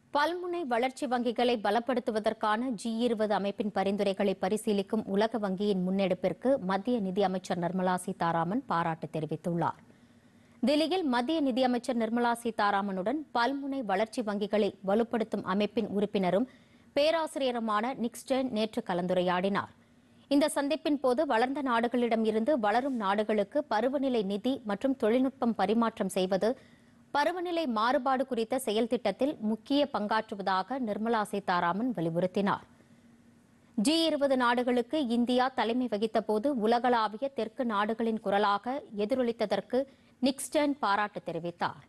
பல்முனை வளர்ச்சி வங்கிகளை பலப்படுத்துவதற்கான ஜி இருபது அமைப்பின் பரிந்துரைகளை பரிசீலிக்கும் உலக வங்கியின் முன்னெடுப்பிற்கு மத்திய நிதியமைச்சர் நிர்மலா சீதாராமன் பாராட்டு தெரிவித்துள்ளார் தில்லியில் மத்திய நிதியமைச்சர் நிர்மலா சீதாராமனுடன் பல்முனை வளர்ச்சி வங்கிகளை வலுப்படுத்தும் அமைப்பின் உறுப்பினரும் பேராசிரியருமான நிக்ஸ்டேன் நேற்று கலந்துரையாடினார் இந்த சந்திப்பின் போது வளர்ந்த நாடுகளிடம் இருந்து வளரும் நாடுகளுக்கு பருவநிலை நிதி மற்றும் தொழில்நுட்பம் பரிமாற்றம் செய்வது பருவநிலை மாறுபாடு குறித்த செயல் திட்டத்தில் முக்கிய பங்காற்றுவதாக நிர்மலா சீதாராமன் வலியுறுத்தினார் ஜி இருபது நாடுகளுக்கு இந்தியா தலைமை வகித்தபோது உலகளாவிய தெற்கு நாடுகளின் குரலாக எதிரொலித்ததற்கு நிக்ஸ்டன் பாராட்டு தெரிவித்தார்